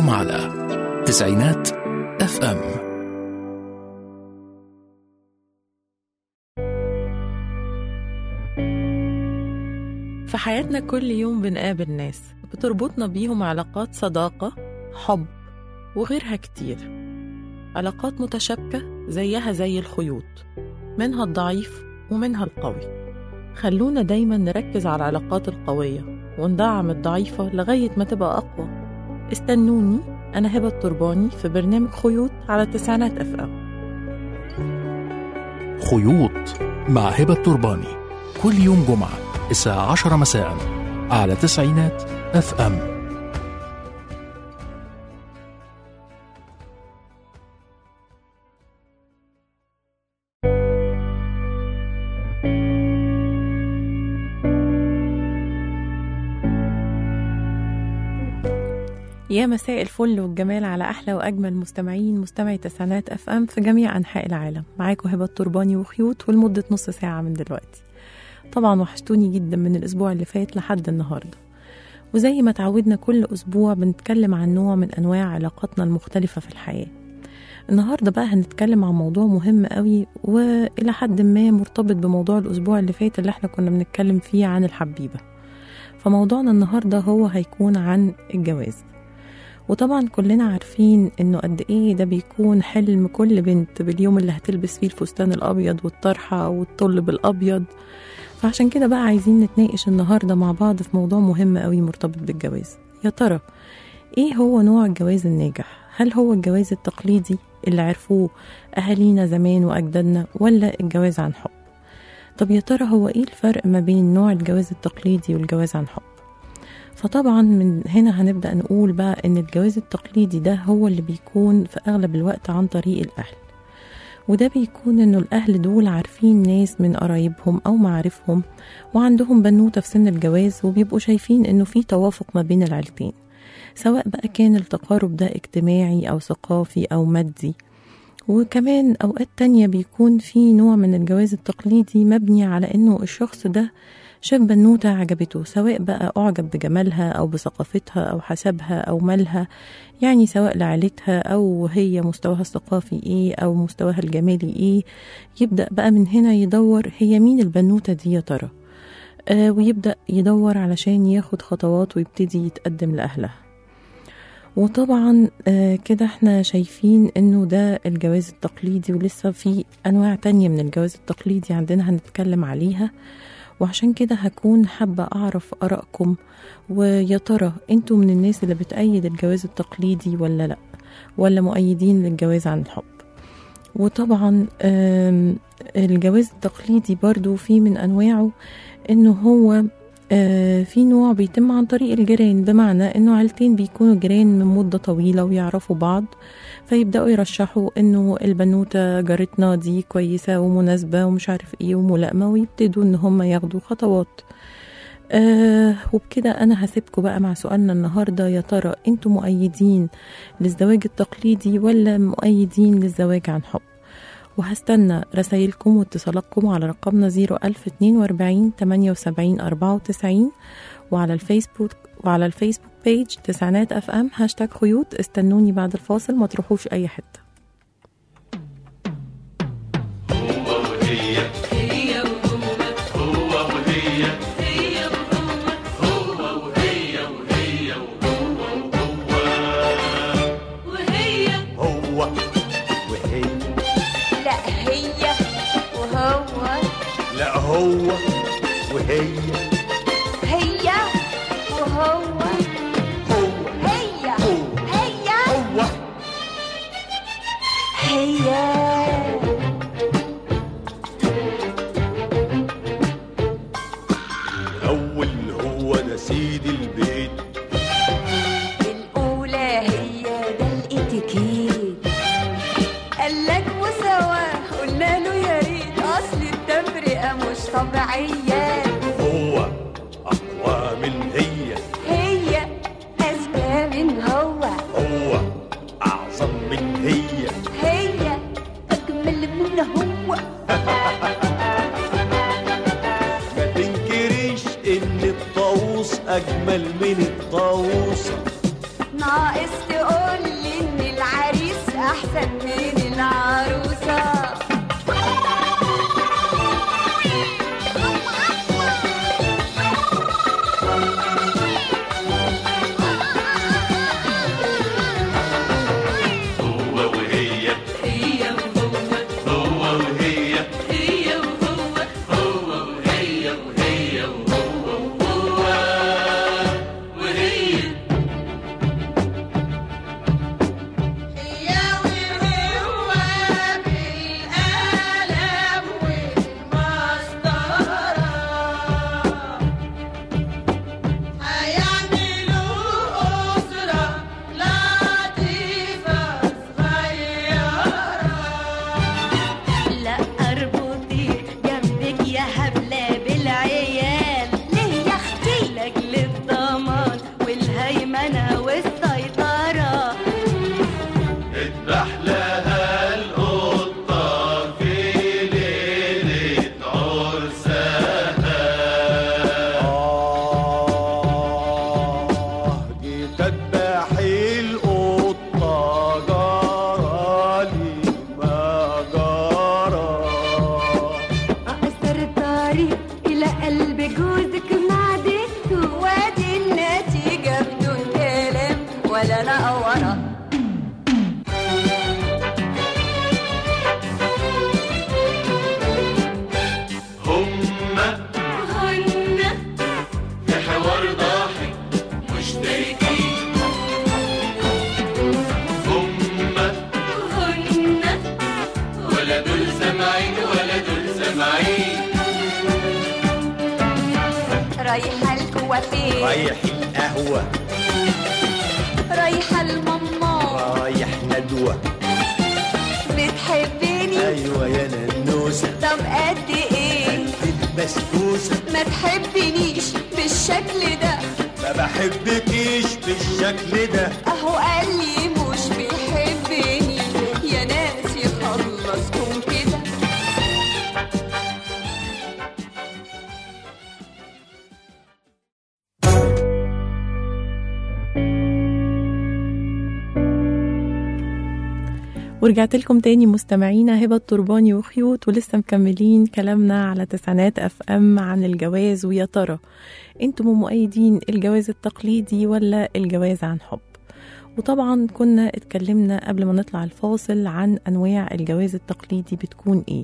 أنتم على تسعينات اف ام في حياتنا كل يوم بنقابل ناس بتربطنا بيهم علاقات صداقة حب وغيرها كتير علاقات متشابكة زيها زي الخيوط منها الضعيف ومنها القوي خلونا دايما نركز على العلاقات القوية وندعم الضعيفة لغاية ما تبقى أقوى استنوني أنا هبة الترباني في برنامج خيوط على تسعينات أف أم خيوط مع هبة الترباني كل يوم جمعة الساعة 10 مساء على تسعينات اف ام يا مساء الفل والجمال على احلى واجمل مستمعين مستمعي تسعينات اف ام في جميع انحاء العالم معاكم هبه الترباني وخيوط ولمده نص ساعه من دلوقتي طبعا وحشتوني جدا من الاسبوع اللي فات لحد النهارده وزي ما تعودنا كل اسبوع بنتكلم عن نوع من انواع علاقاتنا المختلفه في الحياه النهارده بقى هنتكلم عن موضوع مهم قوي والى حد ما مرتبط بموضوع الاسبوع اللي فات اللي احنا كنا بنتكلم فيه عن الحبيبه فموضوعنا النهارده هو هيكون عن الجواز وطبعا كلنا عارفين انه قد ايه ده بيكون حلم كل بنت باليوم اللي هتلبس فيه الفستان الابيض والطرحه والطلب الابيض فعشان كده بقى عايزين نتناقش النهارده مع بعض في موضوع مهم قوي مرتبط بالجواز يا ترى ايه هو نوع الجواز الناجح هل هو الجواز التقليدي اللي عرفوه اهالينا زمان واجدادنا ولا الجواز عن حب طب يا ترى هو ايه الفرق ما بين نوع الجواز التقليدي والجواز عن حب فطبعا من هنا هنبدأ نقول بقى إن الجواز التقليدي ده هو اللي بيكون في أغلب الوقت عن طريق الأهل وده بيكون إنه الأهل دول عارفين ناس من قرايبهم أو معارفهم وعندهم بنوتة في سن الجواز وبيبقوا شايفين إنه في توافق ما بين العيلتين سواء بقى كان التقارب ده اجتماعي أو ثقافي أو مادي وكمان أوقات تانية بيكون في نوع من الجواز التقليدي مبني على إنه الشخص ده شاف بنوتة عجبته سواء بقى أعجب بجمالها أو بثقافتها أو حسبها أو مالها يعني سواء لعيلتها أو هي مستواها الثقافي إيه أو مستواها الجمالي إيه يبدأ بقى من هنا يدور هي مين البنوتة دي يا ترى آه ويبدأ يدور علشان ياخد خطوات ويبتدي يتقدم لأهلها وطبعا آه كده احنا شايفين انه ده الجواز التقليدي ولسه في انواع تانية من الجواز التقليدي عندنا هنتكلم عليها وعشان كده هكون حابة أعرف آرائكم ويا ترى أنتوا من الناس اللي بتأيد الجواز التقليدي ولا لأ ولا مؤيدين للجواز عن الحب وطبعا الجواز التقليدي برضو في من أنواعه إنه هو في نوع بيتم عن طريق الجيران بمعنى انه عيلتين بيكونوا جيران من مدة طويلة ويعرفوا بعض فيبدأوا يرشحوا انه البنوتة جارتنا دي كويسة ومناسبة ومش عارف ايه وملائمة ويبتدوا ان هم ياخدوا خطوات آه وبكده انا هسيبكم بقى مع سؤالنا النهارده يا ترى انتوا مؤيدين للزواج التقليدي ولا مؤيدين للزواج عن حب وهستنى رسايلكم واتصالاتكم على رقمنا 01042 78 94 وعلى الفيسبوك وعلى الفيسبوك بيج تسعينات اف ام هاشتاج خيوط استنوني بعد الفاصل ما تروحوش اي حته هو وهي لا هي وهو لا هو وهي هي وهو هو هي هو هي هو هي الأول هو ده سيد البيت الأولى هي ده الاتيكيت قالك مساواة قلنا له يا ريت أصل التفرقة مش طبيعية هو أقوى من هي هي أذكى من هو هو أعظم من هي هي أجمل من هو ما تنكريش إن الطاووس أجمل من الطاووسة ناقص تقول أحسن من العروسة هو وهي هي وهو هو وهي هي وهو هو وهي وهي وهو وهو وهي هي وهو بالقلم والمسطرة هيعملوا أسرة لطيفة صغيرة لا اربطي جنبك يا هبلة بالعيال ليه يا اختي لاجل الضمان والهيمنة والسيطرة اذبح لها القطة في ليلة عرسها آه جيت اذبح القطة جرالي ما جرى أقصر الطريق إلى قلب جوزك معدته وادي النتيجة بدون كلام ولا نقورة هما هن في حوار ضاحك مشتركين هما هن ولا دول سامعين ولا دول سامعين رايحة الكوافير رايح القهوة رايحة الماما رايح ندوة بتحبني أيوة يا ننوسة طب قد ايه قد بسبوسة ما تحبنيش بالشكل ده ما بحبكيش بالشكل ده اهو قال لي مش بيحبني يا ناس يخلصكم كده ورجعت لكم تاني مستمعينا هبة الترباني وخيوط ولسه مكملين كلامنا على تسعينات اف ام عن الجواز ويا ترى انتم مؤيدين الجواز التقليدي ولا الجواز عن حب وطبعا كنا اتكلمنا قبل ما نطلع الفاصل عن انواع الجواز التقليدي بتكون ايه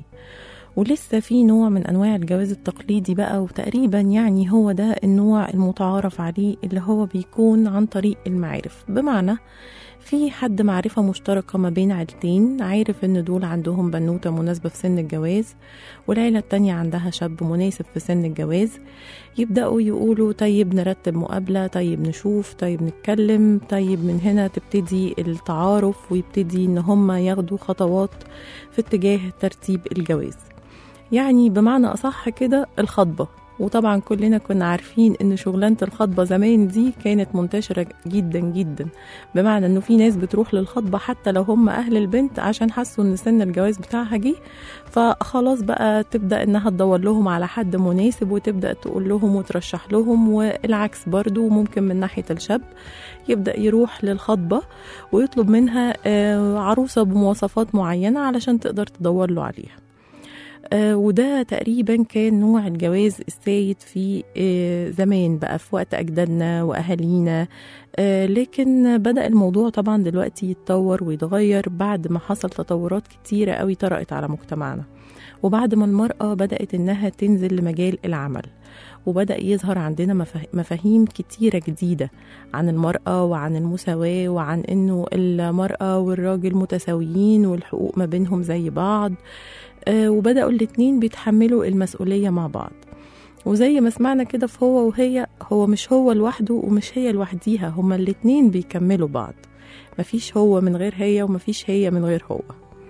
ولسه في نوع من انواع الجواز التقليدي بقى وتقريبا يعني هو ده النوع المتعارف عليه اللي هو بيكون عن طريق المعارف بمعنى في حد معرفة مشتركة ما بين عيلتين عارف ان دول عندهم بنوتة مناسبة في سن الجواز والعيلة التانية عندها شاب مناسب في سن الجواز يبدأوا يقولوا طيب نرتب مقابلة طيب نشوف طيب نتكلم طيب من هنا تبتدي التعارف ويبتدي ان هم ياخدوا خطوات في اتجاه ترتيب الجواز يعني بمعنى أصح كده الخطبة وطبعا كلنا كنا عارفين ان شغلانة الخطبة زمان دي كانت منتشرة جدا جدا بمعنى انه في ناس بتروح للخطبة حتى لو هم اهل البنت عشان حسوا ان سن الجواز بتاعها جه فخلاص بقى تبدأ انها تدور لهم على حد مناسب وتبدأ تقول لهم وترشح لهم والعكس برضو ممكن من ناحية الشاب يبدأ يروح للخطبة ويطلب منها آه، عروسة بمواصفات معينة علشان تقدر تدور له عليها آه، وده تقريبا كان نوع الجواز السائد في آه، زمان بقى في وقت أجدادنا وأهالينا آه، لكن بدأ الموضوع طبعا دلوقتي يتطور ويتغير بعد ما حصل تطورات كتيرة قوي طرأت على مجتمعنا وبعد ما المرأة بدأت إنها تنزل لمجال العمل وبدأ يظهر عندنا مفاه- مفاهيم كتيرة جديدة عن المرأة وعن المساواة وعن إنه المرأة والراجل متساويين والحقوق ما بينهم زي بعض آه، وبدأوا الاتنين بيتحملوا المسؤولية مع بعض وزي ما سمعنا كده في هو وهي هو مش هو لوحده ومش هي لوحديها هما الاتنين بيكملوا بعض مفيش هو من غير هي ومفيش هي من غير هو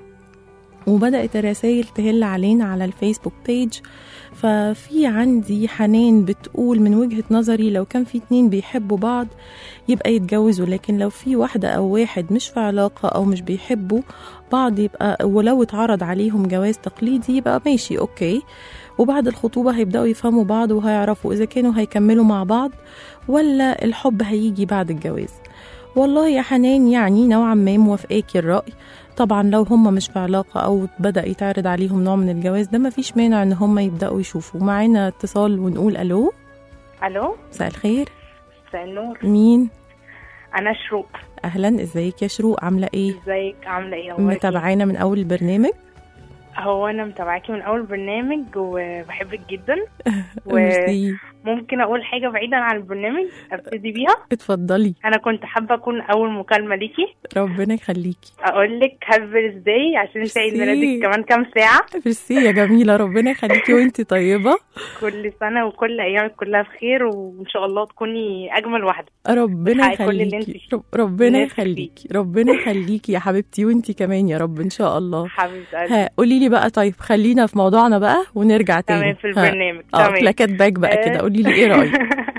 وبدأت الرسائل تهل علينا على الفيسبوك بيج ففي عندي حنان بتقول من وجهة نظري لو كان في اتنين بيحبوا بعض يبقى يتجوزوا لكن لو في واحدة أو واحد مش في علاقة أو مش بيحبوا بعض يبقى ولو اتعرض عليهم جواز تقليدي يبقى ماشي أوكي وبعد الخطوبة هيبدأوا يفهموا بعض وهيعرفوا إذا كانوا هيكملوا مع بعض ولا الحب هيجي بعد الجواز والله يا حنان يعني نوعا ما موافقاكي الرأي طبعا لو هم مش في علاقة أو بدأ يتعرض عليهم نوع من الجواز ده مفيش مانع إن هم يبدأوا يشوفوا معانا اتصال ونقول ألو الو مساء الخير مساء النور مين انا شروق أهلا ازيك يا شروق عاملة ايه ازيك عامله ايه أخبارك إيه؟ متابعانا من أول البرنامج هو انا متابعاكي من اول برنامج وبحبك جدا ميرسي وممكن اقول حاجه بعيدا عن البرنامج ابتدي بيها اتفضلي انا كنت حابه اكون اول مكالمه ليكي ربنا يخليكي اقول لك هابي ازاي عشان انت عيد ميرسي. ميلادك كمان كام ساعه ميرسي يا جميلة ربنا يخليكي وانتي طيبة كل سنه وكل ايامك كلها بخير وان شاء الله تكوني اجمل واحده ربنا بتحققي كل اللي يخليكي انت رب- ربنا نفسك فيه. يخليكي ربنا يخليكي يا حبيبتي وانتي كمان يا رب ان شاء الله حبيبه قلبي ها قولي لي بقى طيب خلينا في موضوعنا بقى ونرجع تاني تمام في ها. البرنامج اه تمام كلاكات باك بقى آه. كده قولي لي ايه رايك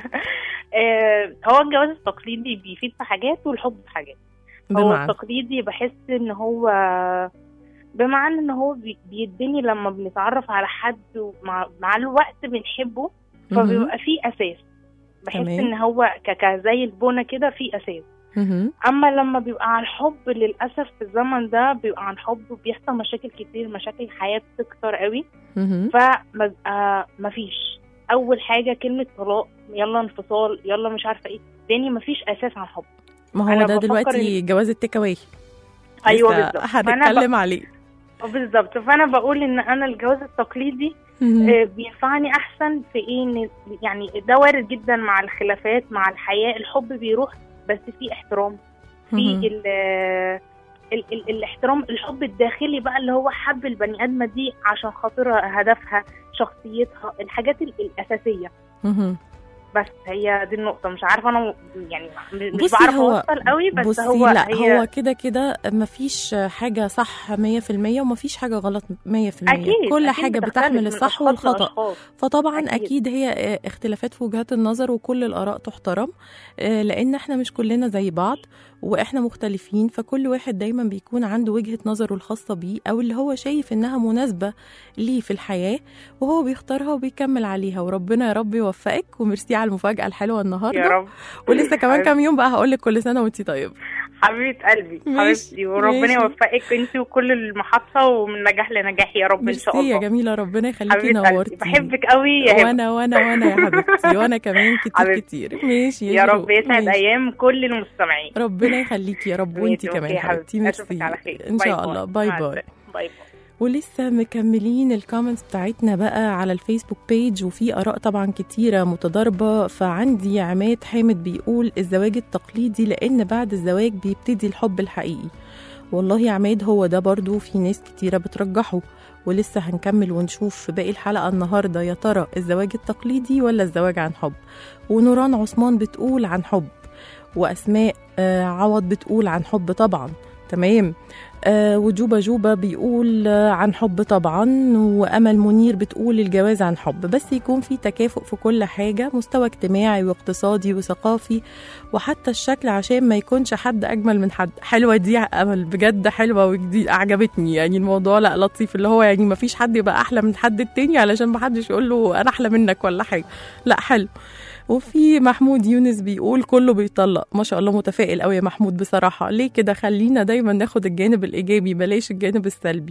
آه، هو الجواز التقليدي بيفيد في حاجات والحب في حاجات هو بمعنى التقليدي بحس ان هو بمعنى ان هو بي- بيديني لما بنتعرف على حد ومع مع الوقت بنحبه مهم. فبيبقى فيه اساس بحس تمام. ان هو ك- ك- زي البونه كده فيه اساس مهم. اما لما بيبقى عن حب للاسف في الزمن ده بيبقى عن حب وبيحصل مشاكل كتير مشاكل الحياه بتكتر قوي مهم. فببقى مفيش اول حاجه كلمه طلاق يلا انفصال يلا مش عارفه ايه تاني مفيش اساس عن حب ما هو أنا ده بفكر دلوقتي جواز التيك اواي ايوه لسه بالظبط فانا هنتكلم عليه ب... بالظبط فانا بقول ان انا الجواز التقليدي مهم. آه، بينفعني احسن في ايه إن يعني ده وارد جدا مع الخلافات مع الحياه الحب بيروح بس في احترام في مهم. ال ال ال الاحترام الحب الداخلي بقى اللي هو حب البني ادمه دي عشان خاطر هدفها شخصيتها الحاجات ال- الاساسيه مهم. بس هي دي النقطة مش عارفة أنا م- يعني مش بصي بعرف هو- أوصل قوي بس بصي هو لا هي هو كده كده مفيش حاجة صح 100% ومفيش حاجة غلط 100% أكيد كل أكيد حاجة بتختلف بتحمل من الصح أشخاص والخطأ لأشخاص. فطبعا أكيد. اكيد, هي آه، اختلافات في وجهات النظر وكل الاراء تحترم آه، لان احنا مش كلنا زي بعض واحنا مختلفين فكل واحد دايما بيكون عنده وجهة نظره الخاصة بيه او اللي هو شايف انها مناسبة ليه في الحياة وهو بيختارها وبيكمل عليها وربنا يا رب يوفقك وميرسي على المفاجأة الحلوة النهاردة يا رب ولسه كمان كام يوم بقى هقول لك كل سنة وانتي طيبة حبيبة قلبي ماشي، حبيبتي وربنا ماشي. يوفقك انت وكل المحطة ومن نجاح لنجاح يا رب ان شاء ميرسي يا الله جميلة ربنا يخليكي حبيبة قلبي نورتي بحبك قوي يا هبة وانا وانا وانا يا حبيبتي وانا كمان كتير حبيبتي. كتير ماشي يا شروق، رب يسعد ماشي. ايام كل المستمعين ربنا يخليكي يا رب ماشي، وانتي أوكي كمان يا حبيبتي حبيبتي. أشوفك ميرسي على خير. ان باي شاء باي. الله باي مع باي السلامة. باي باي ولسه مكملين الكومنتس بتاعتنا بقى على الفيسبوك بيج وفي اراء طبعا كتيره متضاربه فعندي عماد حامد بيقول الزواج التقليدي لان بعد الزواج بيبتدي الحب الحقيقي والله يا عماد هو ده برضو في ناس كتيره بترجحه ولسه هنكمل ونشوف في باقي الحلقه النهارده يا ترى الزواج التقليدي ولا الزواج عن حب ونوران عثمان بتقول عن حب واسماء آه، عوض بتقول عن حب طبعا تمام آه وجوبا جوبا بيقول آه عن حب طبعا وامل منير بتقول الجواز عن حب بس يكون في تكافؤ في كل حاجه مستوى اجتماعي واقتصادي وثقافي وحتى الشكل عشان ما يكونش حد اجمل من حد حلوه دي يا امل بجد حلوه وجديد اعجبتني يعني الموضوع لا لطيف اللي هو يعني ما فيش حد يبقى احلى من حد التاني علشان ما حدش يقول له انا احلى منك ولا حاجه لا حلو وفي محمود يونس بيقول كله بيطلق ما شاء الله متفائل قوي يا محمود بصراحه ليه كده خلينا دايما ناخد الجانب الايجابي بلاش الجانب السلبي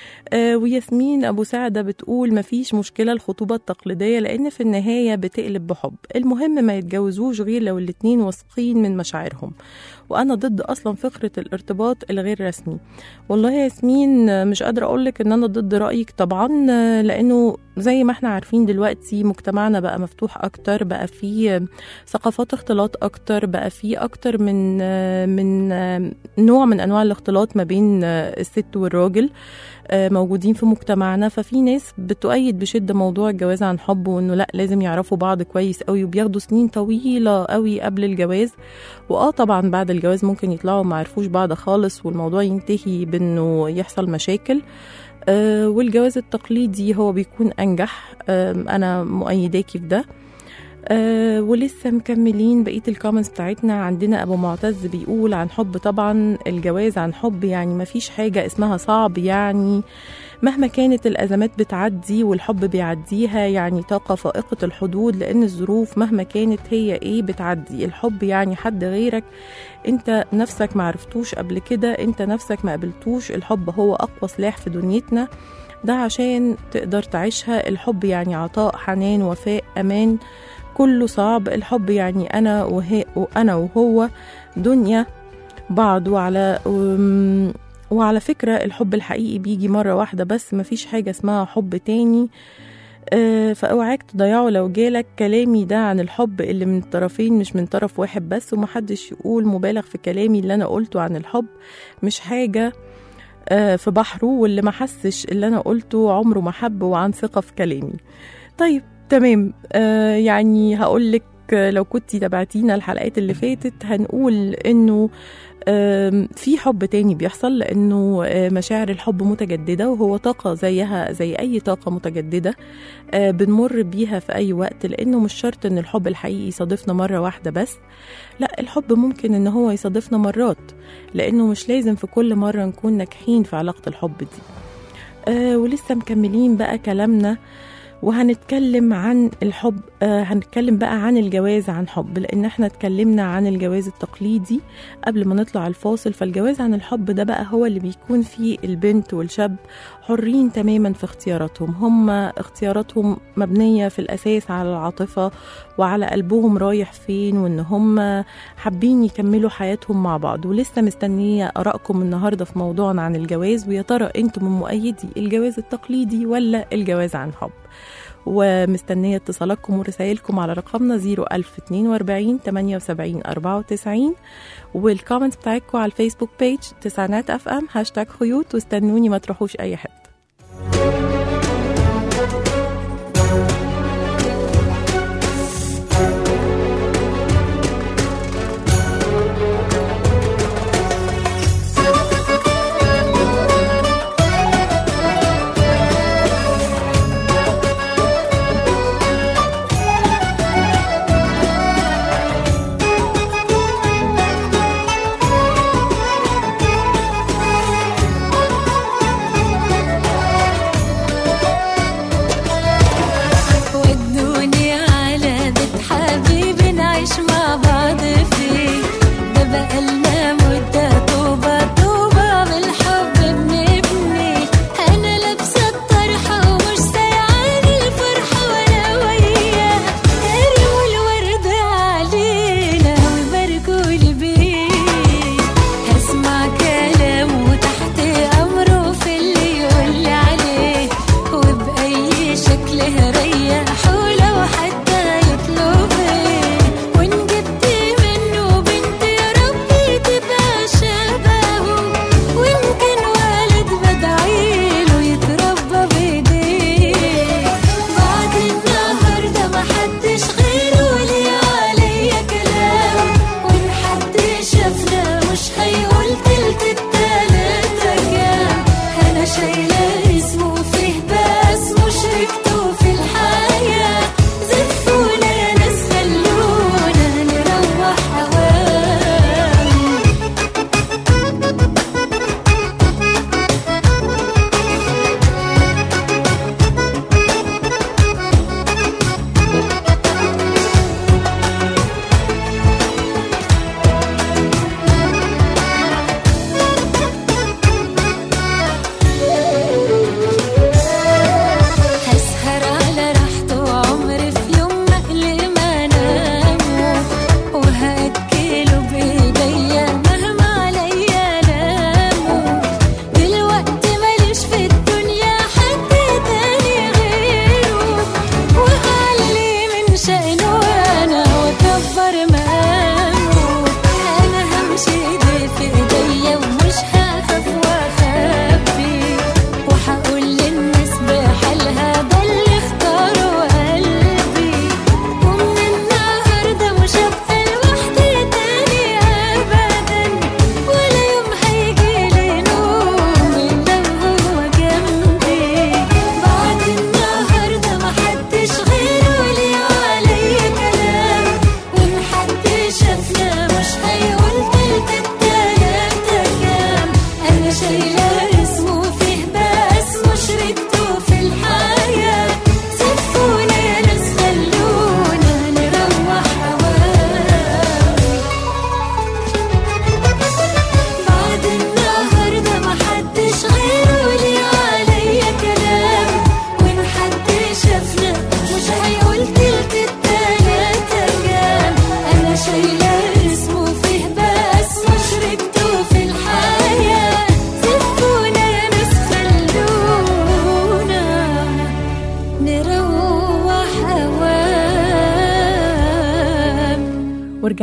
آه وياسمين ابو سعده بتقول مفيش مشكله الخطوبه التقليديه لان في النهايه بتقلب بحب المهم ما يتجوزوش غير لو الاتنين واثقين من مشاعرهم وانا ضد اصلا فكره الارتباط الغير رسمي والله يا ياسمين آه، مش قادره اقول لك ان انا ضد رايك طبعا آه، لانه زي ما احنا عارفين دلوقتي مجتمعنا بقى مفتوح اكتر بقى فيه ثقافات اختلاط اكتر بقى فيه اكتر من آه، من آه، نوع من انواع الاختلاط ما بين آه، الست والراجل آه، موجودين في مجتمعنا ففي ناس بتؤيد بشده موضوع الجواز عن حب وانه لا لازم يعرفوا بعض كويس قوي وبياخدوا سنين طويله قوي قبل الجواز واه طبعا بعد الجواز ممكن يطلعوا ما عرفوش بعض خالص والموضوع ينتهي بانه يحصل مشاكل آه، والجواز التقليدي هو بيكون انجح آم، انا مؤيداكي في ده أه ولسه مكملين بقيه الكومنتس بتاعتنا عندنا ابو معتز بيقول عن حب طبعا الجواز عن حب يعني ما فيش حاجه اسمها صعب يعني مهما كانت الأزمات بتعدي والحب بيعديها يعني طاقة فائقة الحدود لأن الظروف مهما كانت هي إيه بتعدي الحب يعني حد غيرك أنت نفسك معرفتوش قبل كده أنت نفسك ما قابلتوش الحب هو أقوى سلاح في دنيتنا ده عشان تقدر تعيشها الحب يعني عطاء حنان وفاء أمان كله صعب الحب يعني أنا وهي وأنا وهو دنيا بعض وعلى وم- وعلى فكرة الحب الحقيقي بيجي مرة واحدة بس مفيش حاجة اسمها حب تاني آه، فاوعاك تضيعه لو جالك كلامي ده عن الحب اللي من الطرفين مش من طرف واحد بس ومحدش يقول مبالغ في كلامي اللي انا قلته عن الحب مش حاجة آه، في بحره واللي ما حسش اللي انا قلته عمره ما حب وعن ثقة في كلامي طيب تمام آه، يعني هقولك آه، لو كنتي تابعتينا الحلقات اللي فاتت هنقول انه آم، في حب تاني بيحصل لانه آه، مشاعر الحب متجدده وهو طاقه زيها زي اي طاقه متجدده آه، بنمر بيها في اي وقت لانه مش شرط ان الحب الحقيقي يصادفنا مره واحده بس لا الحب ممكن ان هو يصادفنا مرات لانه مش لازم في كل مره نكون ناجحين في علاقه الحب دي آه ولسه مكملين بقى كلامنا وهنتكلم عن الحب آه هنتكلم بقى عن الجواز عن حب لان احنا اتكلمنا عن الجواز التقليدي قبل ما نطلع الفاصل فالجواز عن الحب ده بقى هو اللي بيكون فيه البنت والشاب حرين تماما في اختياراتهم هم اختياراتهم مبنية في الأساس على العاطفة وعلى قلبهم رايح فين وإن هم حابين يكملوا حياتهم مع بعض ولسه مستنية آرائكم النهاردة في موضوعنا عن الجواز ويا ترى أنتم من مؤيدي الجواز التقليدي ولا الجواز عن حب ومستنية اتصالاتكم ورسائلكم على رقمنا 01042 78 94 والكومنت بتاعتكم على الفيسبوك بيج تسعينات اف ام هاشتاج خيوط واستنوني ما تروحوش اي حته Thank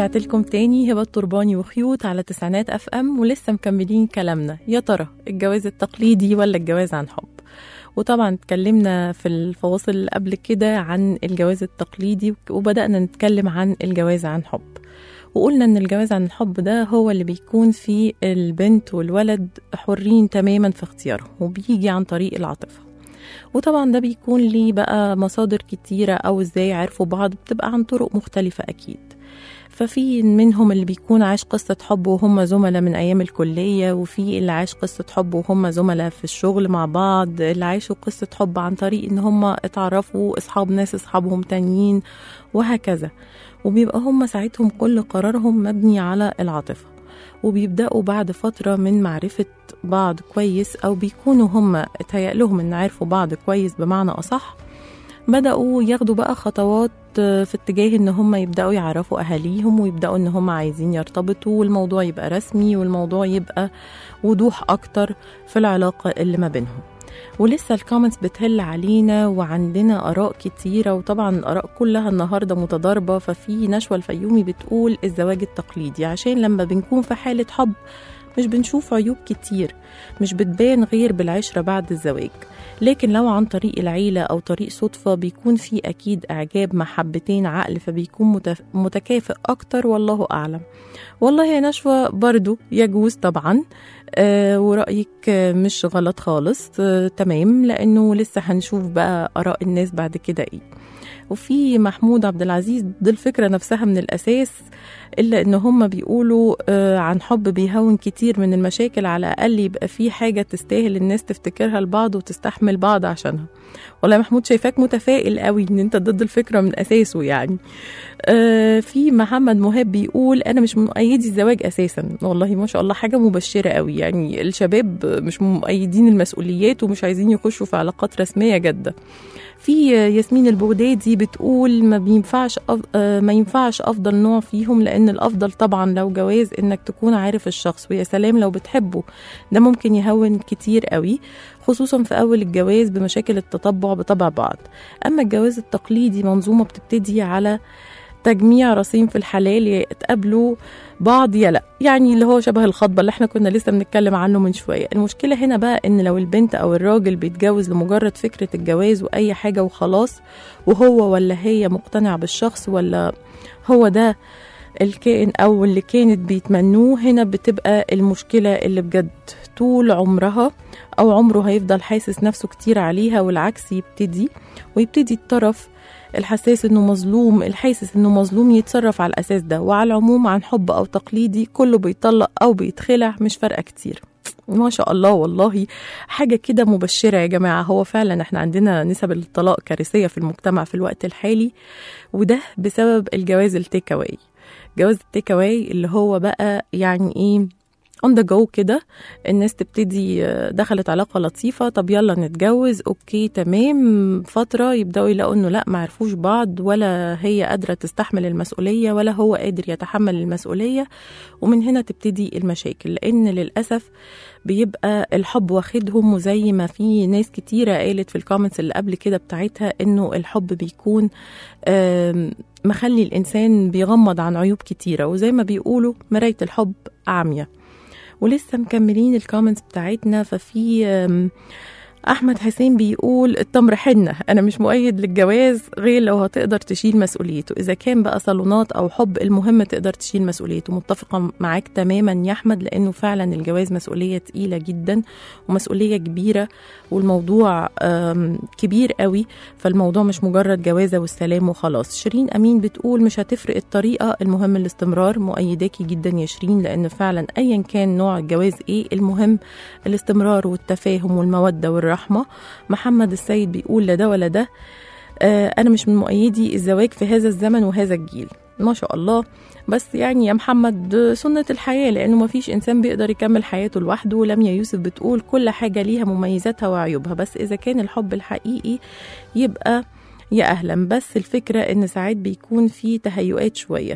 ورجعت لكم تاني هبة الترباني وخيوط على تسعينات اف ام ولسه مكملين كلامنا يا ترى الجواز التقليدي ولا الجواز عن حب وطبعا اتكلمنا في الفواصل اللي قبل كده عن الجواز التقليدي وبدأنا نتكلم عن الجواز عن حب وقلنا ان الجواز عن الحب ده هو اللي بيكون فيه البنت والولد حرين تماما في اختيارهم وبيجي عن طريق العاطفة وطبعا ده بيكون ليه بقى مصادر كتيرة أو ازاي عرفوا بعض بتبقى عن طرق مختلفة أكيد ففي منهم اللي بيكون عايش قصة حب وهم زملاء من أيام الكلية وفي اللي عايش قصة حب وهم زملاء في الشغل مع بعض اللي عايشوا قصة حب عن طريق إن هم اتعرفوا أصحاب ناس أصحابهم تانيين وهكذا وبيبقى هم ساعتهم كل قرارهم مبني على العاطفة وبيبدأوا بعد فترة من معرفة بعض كويس أو بيكونوا هم اتهيأ لهم إن عرفوا بعض كويس بمعنى أصح بدأوا ياخدوا بقى خطوات في اتجاه ان هم يبدأوا يعرفوا أهاليهم ويبدأوا ان هم عايزين يرتبطوا والموضوع يبقى رسمي والموضوع يبقى وضوح أكتر في العلاقة اللي ما بينهم ولسه الكومنتس بتهل علينا وعندنا آراء كتيرة وطبعا الآراء كلها النهاردة متضاربة ففي نشوى الفيومي بتقول الزواج التقليدي عشان لما بنكون في حالة حب مش بنشوف عيوب كتير مش بتبان غير بالعشرة بعد الزواج لكن لو عن طريق العيلة أو طريق صدفة بيكون في أكيد إعجاب محبتين عقل فبيكون متف- متكافئ أكتر والله أعلم والله يا نشوى برضو يجوز طبعا آه ورأيك آه مش غلط خالص آه تمام لأنه لسه هنشوف بقى آراء الناس بعد كده إيه وفي محمود عبد العزيز ضد الفكرة نفسها من الأساس إلا إن هم بيقولوا آه عن حب بيهون كتير من المشاكل على الأقل يبقى في حاجة تستاهل الناس تفتكرها لبعض وتستحمل بعض عشانها والله يا محمود شايفاك متفائل قوي إن أنت ضد الفكرة من أساسه يعني آه في محمد مهاب بيقول أنا مش من مؤيدي الزواج أساسا والله ما شاء الله حاجة مبشرة قوي يعني الشباب مش مؤيدين المسؤوليات ومش عايزين يخشوا في علاقات رسمية جادة في ياسمين البغدادي بتقول ما بينفعش أف... آه، ما ينفعش افضل نوع فيهم لان الافضل طبعا لو جواز انك تكون عارف الشخص ويا سلام لو بتحبه ده ممكن يهون كتير قوي خصوصا في اول الجواز بمشاكل التطبع بطبع بعض اما الجواز التقليدي منظومه بتبتدي على تجميع رصين في الحلال يا يتقابلوا بعض يا لا يعني اللي هو شبه الخطبه اللي احنا كنا لسه بنتكلم عنه من شويه المشكله هنا بقى ان لو البنت او الراجل بيتجوز لمجرد فكره الجواز واي حاجه وخلاص وهو ولا هي مقتنع بالشخص ولا هو ده الكائن او اللي كانت بيتمنوه هنا بتبقى المشكله اللي بجد طول عمرها او عمره هيفضل حاسس نفسه كتير عليها والعكس يبتدي ويبتدي الطرف الحساس انه مظلوم الحاسس انه مظلوم يتصرف على الاساس ده وعلى العموم عن حب او تقليدي كله بيطلق او بيتخلع مش فارقه كتير ما شاء الله والله حاجة كده مبشرة يا جماعة هو فعلا احنا عندنا نسب الطلاق كارثية في المجتمع في الوقت الحالي وده بسبب الجواز التيك اواي جواز التيك اواي اللي هو بقى يعني ايه اون ذا جو كده الناس تبتدي آه، دخلت علاقه لطيفه طب يلا نتجوز اوكي تمام فتره يبداوا يلاقوا انه لا ما عرفوش بعض ولا هي قادره تستحمل المسؤوليه ولا هو قادر يتحمل المسؤوليه ومن هنا تبتدي المشاكل لان للاسف بيبقى الحب واخدهم وزي ما في ناس كتيرة قالت في الكومنتس اللي قبل كده بتاعتها انه الحب بيكون آم، مخلي الانسان بيغمض عن عيوب كتيرة وزي ما بيقولوا مراية الحب عامية ولسه مكملين الكومنتس بتاعتنا ففي آم، احمد حسين بيقول التمر حنه انا مش مؤيد للجواز غير لو هتقدر تشيل مسؤوليته اذا كان بقى صالونات او حب المهم تقدر تشيل مسؤوليته متفقه معاك تماما يا احمد لانه فعلا الجواز مسؤوليه تقيله جدا ومسؤوليه كبيره والموضوع آم، كبير قوي فالموضوع مش مجرد جوازه والسلام وخلاص شيرين امين بتقول مش هتفرق الطريقه المهم الاستمرار مؤيداكي جدا يا شيرين لان فعلا ايا كان نوع الجواز ايه المهم الاستمرار والتفاهم والموده والرحمه محمد السيد بيقول لا ده ولا ده آه انا مش من مؤيدي الزواج في هذا الزمن وهذا الجيل ما شاء الله بس يعني يا محمد سنة الحياة لأنه ما فيش إنسان بيقدر يكمل حياته لوحده ولميا يوسف بتقول كل حاجة ليها مميزاتها وعيوبها بس إذا كان الحب الحقيقي يبقى يا أهلا بس الفكرة إن ساعات بيكون في تهيؤات شوية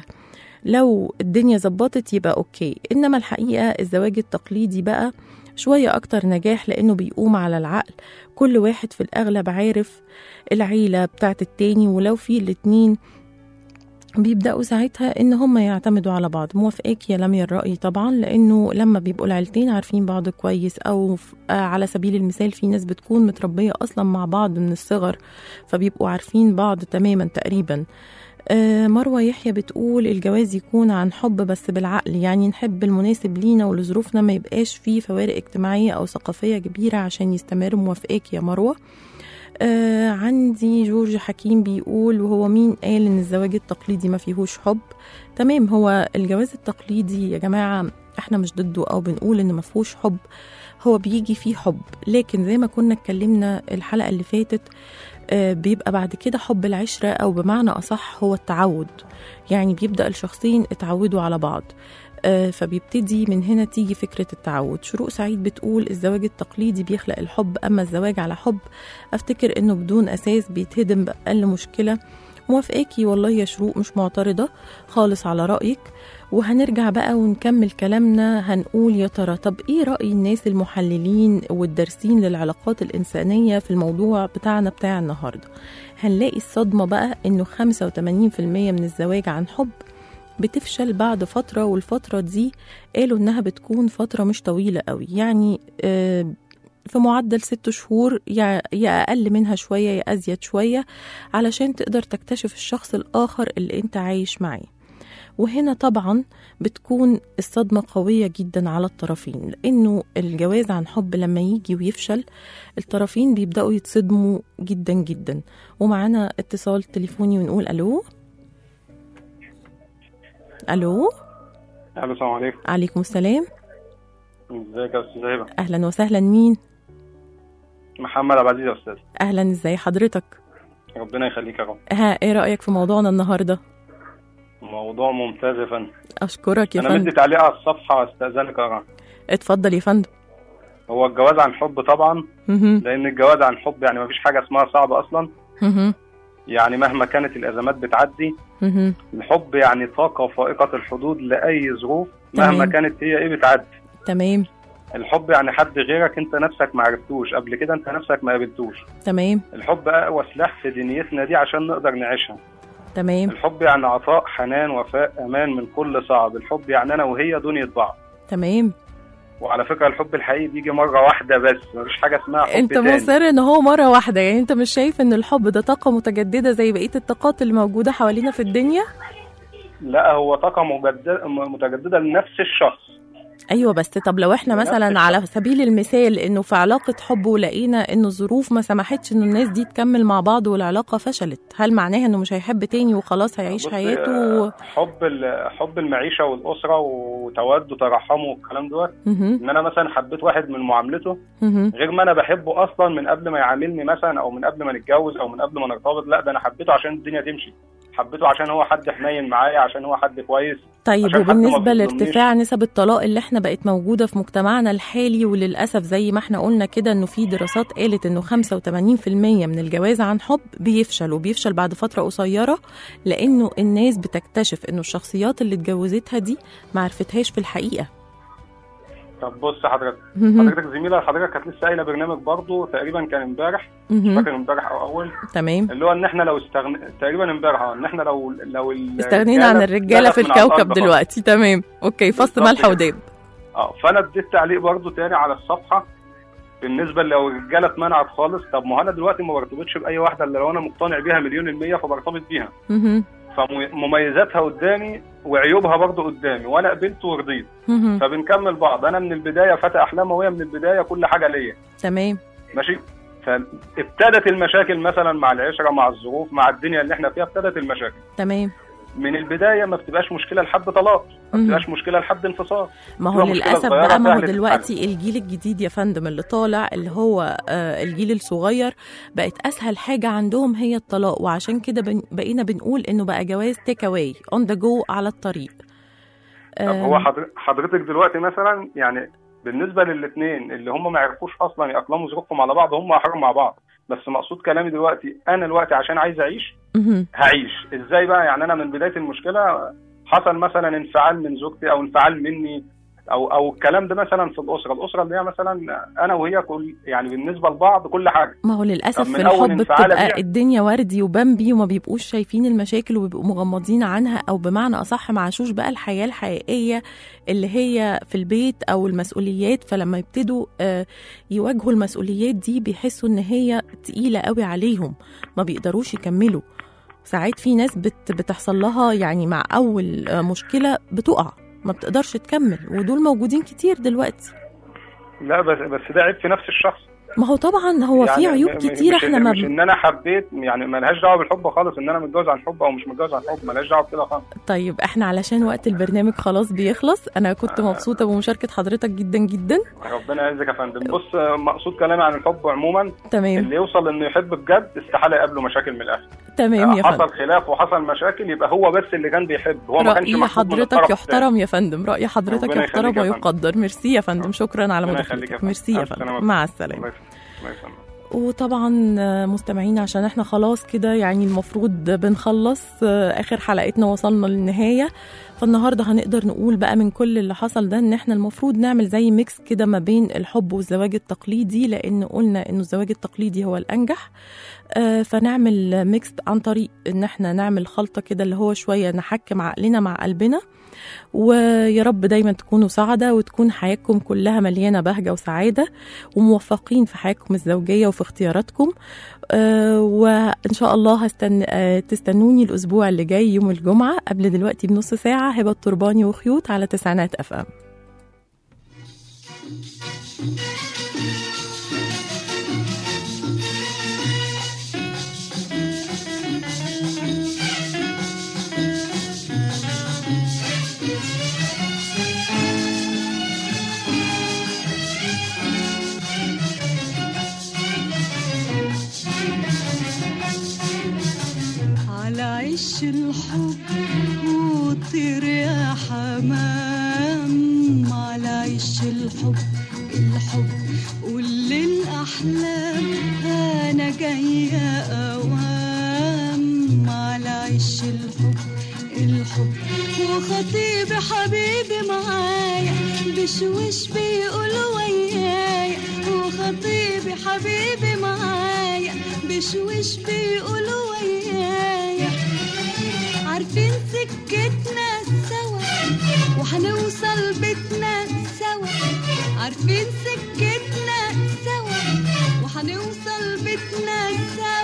لو الدنيا ظبطت يبقى أوكي إنما الحقيقة الزواج التقليدي بقى شوية أكتر نجاح لأنه بيقوم على العقل كل واحد في الأغلب عارف العيلة بتاعت التاني ولو في الاتنين بيبدأوا ساعتها إن هم يعتمدوا على بعض موافقاك يا لميا الرأي طبعا لأنه لما بيبقوا العيلتين عارفين بعض كويس أو ف- آه على سبيل المثال في ناس بتكون متربية أصلا مع بعض من الصغر فبيبقوا عارفين بعض تماما تقريبا آه، مروة يحيى بتقول الجواز يكون عن حب بس بالعقل يعني نحب المناسب لينا ولظروفنا ما يبقاش فيه فوارق اجتماعية أو ثقافية كبيرة عشان يستمر موافقاك يا مروة آه عندي جورج حكيم بيقول وهو مين قال ان الزواج التقليدي ما فيهوش حب تمام هو الجواز التقليدي يا جماعة احنا مش ضده او بنقول ان ما فيهوش حب هو بيجي فيه حب لكن زي ما كنا اتكلمنا الحلقة اللي فاتت آه، بيبقى بعد كده حب العشرة أو بمعنى أصح هو التعود يعني بيبدأ الشخصين اتعودوا على بعض آه، فبيبتدي من هنا تيجي فكرة التعود شروق سعيد بتقول الزواج التقليدي بيخلق الحب أما الزواج على حب أفتكر إنه بدون أساس بيتهدم بأقل مشكلة موافقاكي والله يا شروق مش معترضة خالص على رأيك وهنرجع بقى ونكمل كلامنا هنقول يا ترى طب ايه رأي الناس المحللين والدارسين للعلاقات الإنسانية في الموضوع بتاعنا بتاع النهاردة هنلاقي الصدمة بقى انه 85% من الزواج عن حب بتفشل بعد فترة والفترة دي قالوا انها بتكون فترة مش طويلة قوي يعني آه، في معدل ست شهور يا يا أقل منها شوية يا أزيد شوية علشان تقدر تكتشف الشخص الآخر اللي أنت عايش معاه وهنا طبعا بتكون الصدمة قوية جدا على الطرفين لأنه الجواز عن حب لما يجي ويفشل الطرفين بيبدأوا يتصدموا جدا جدا ومعانا اتصال تليفوني ونقول ألو ألو الو السلام عليكم عليكم السلام ازيك يا استاذ هبه أهلا وسهلا مين محمد عبد العزيز يا استاذ أهلا إزاي حضرتك ربنا يخليك يا رب ها إيه رأيك في موضوعنا النهاردة موضوع ممتاز يا فندم أشكرك يا انا مدي فندم تعليق على الصفحه استاذنك يا رب اتفضل يا فندم هو الجواز عن حب طبعا مهم. لان الجواز عن حب يعني مفيش حاجه اسمها صعب اصلا مهم. يعني مهما كانت الازمات بتعدي مهم. الحب يعني طاقه فائقه الحدود لاي ظروف مهما تمام. كانت هي ايه بتعدي تمام الحب يعني حد غيرك انت نفسك ما عرفتوش قبل كده انت نفسك ما قابلتوش تمام الحب اقوى سلاح في دنيتنا دي عشان نقدر نعيشها تمام الحب يعني عطاء حنان وفاء امان من كل صعب الحب يعني انا وهي دنيا بعض تمام وعلى فكره الحب الحقيقي بيجي مره واحده بس مفيش حاجه اسمها حب انت تاني مصر ان هو مره واحده يعني انت مش شايف ان الحب ده طاقه متجدده زي بقيه الطاقات اللي موجوده حوالينا في الدنيا لا هو طاقه مجدده متجدده لنفس الشخص ايوه بس طب لو احنا نفس مثلا الشخص. على سبيل المثال انه في علاقه حب ولقينا انه الظروف ما سمحتش ان الناس دي تكمل مع بعض والعلاقه فشلت هل معناها انه مش هيحب تاني وخلاص هيعيش بص، حياته آه، حب ال- حب المعيشه والاسره وتود وترحمه والكلام دوت مهم. ان انا مثلا حبيت واحد من معاملته مهم. غير ما انا بحبه اصلا من قبل ما يعاملني مثلا او من قبل ما نتجوز او من قبل ما نرتبط لا ده انا حبيته عشان الدنيا تمشي حبيته عشان هو حد حنين معايا عشان هو حد كويس طيب عشان حد ما وبالنسبة بيظلمنيش. لارتفاع نسب الطلاق اللي احنا بقت موجودة في مجتمعنا الحالي وللأسف زي ما احنا قلنا كده انه في دراسات قالت انه 85% من الجواز عن حب بيفشل وبيفشل بعد فترة قصيرة لانه الناس بتكتشف انه الشخصيات اللي اتجوزتها دي ما عرفتهاش في الحقيقة طب بص حضرتك مهم. حضرتك زميله حضرتك كانت لسه قايله برنامج برضه تقريبا كان امبارح مش مهم. فاكر امبارح او اول تمام اللي هو ان احنا لو استغن... تقريبا امبارح اه ان احنا لو لو ال- استغنينا عن الرجالة في اتلغت من على الكوكب الأرض خالص. دلوقتي تمام اوكي فص بالظبط ملح كده. وداب اه فانا اديت تعليق برضه تاني على الصفحه بالنسبه لو الرجاله اتمنعت خالص طب ما هو انا دلوقتي ما برتبطش باي واحده الا لو انا مقتنع بيها مليون المية فبرتبط بيها مهم. فمميزاتها قدامي وعيوبها برضه قدامي وانا قبلت ورضيت مهم. فبنكمل بعض انا من البدايه فتى احلامها وهي من البدايه كل حاجه ليا تمام ماشي فابتدت المشاكل مثلا مع العشره مع الظروف مع الدنيا اللي احنا فيها ابتدت المشاكل تمام من البدايه ما بتبقاش مشكله لحد طلاق ما مهم. بتبقاش مشكله لحد انفصال ما هو بتبقى مشكلة للاسف صغيرة بقى ما هو سهلة دلوقتي الجيل الجديد يا فندم اللي طالع اللي هو آه، الجيل الصغير بقت اسهل حاجه عندهم هي الطلاق وعشان كده بن- بقينا بنقول انه بقى جواز تيك اواي اون ذا جو على الطريق طب آه، هو حضر- حضرتك دلوقتي مثلا يعني بالنسبه للاثنين اللي هم ما يعرفوش اصلا يأقلموا ظروفهم على بعض هم احرار مع بعض بس مقصود كلامي دلوقتي انا دلوقتي عشان عايز اعيش مهم. هعيش ازاي بقى يعني انا من بدايه المشكله حصل مثلا انفعال من زوجتي او انفعال مني او او الكلام ده مثلا في الاسره الاسره اللي هي مثلا انا وهي كل يعني بالنسبه لبعض كل حاجه ما هو للاسف طب في من أول الحب انفعال بتبقى أبيع. الدنيا وردي وبمبي وما بيبقوش شايفين المشاكل وبيبقوا مغمضين عنها او بمعنى اصح ما عاشوش بقى الحياه الحقيقيه اللي هي في البيت او المسؤوليات فلما يبتدوا آه، يواجهوا المسؤوليات دي بيحسوا ان هي تقيله قوي عليهم ما بيقدروش يكملوا ساعات في ناس بت بتحصل لها يعني مع اول آه، مشكله بتقع ما بتقدرش تكمل ودول موجودين كتير دلوقتي لا بس بس ده عيب في نفس الشخص ما هو طبعا هو في يعني عيوب م- م- كتير مش احنا إن ما مش ان انا حبيت يعني ملهاش دعوه بالحب خالص ان انا متجوز عن حب او مش متجوز عن حب ملهاش دعوه بكده خالص طيب احنا علشان وقت البرنامج خلاص بيخلص انا كنت مبسوطه بمشاركه حضرتك جدا جدا ربنا يعزك يا فندم بص مقصود كلامي عن الحب عموما تمام اللي يوصل انه يحب بجد استحاله يقابله مشاكل من الاخر تمام يا فندم حصل خلاف وحصل مشاكل يبقى هو بس اللي كان بيحب هو ما كانش رأي محبوب من حضرتك الطرف يحترم يا فندم رأي حضرتك ربنا يحترم يخليك يا فندم. ويقدر ميرسي يا فندم شكرا على ربنا يخليك يا مداخلتك فندم. ميرسي يا ألف فندم سلامة. مع السلامة. السلامة الله يسلمك. الله يسلمك. وطبعا آه، مستمعين عشان احنا خلاص كده يعني المفروض بنخلص آه، اخر حلقتنا وصلنا للنهايه فالنهارده هنقدر نقول بقى من كل اللي حصل ده ان احنا المفروض نعمل زي ميكس كده ما بين الحب والزواج التقليدي لان قلنا انه الزواج التقليدي هو الانجح آه، فنعمل ميكس عن طريق ان احنا نعمل خلطه كده اللي هو شويه نحكم عقلنا مع قلبنا ويا رب دايما تكونوا سعداء وتكون حياتكم كلها مليانه بهجه وسعاده وموفقين في حياتكم الزوجيه وفي اختياراتكم آه، وان شاء الله هستن... آه، تستنوني الاسبوع اللي جاي يوم الجمعه قبل دلوقتي بنص ساعه هبه الترباني وخيوط على تسعينات اف ام على عش الحب وطير يا حمام على عش الحب الحب قول الأحلام أنا جاية أوام على عش الحب الحب وخطيبي حبيبي معايا بشوش بيقول ويايا وخطيبي حبيبي معايا بشوش بيقول ويايا عارفين سكتنا سوا وهنوصل بيتنا سوا عارفين سكتنا سوا وهنوصل بيتنا سوا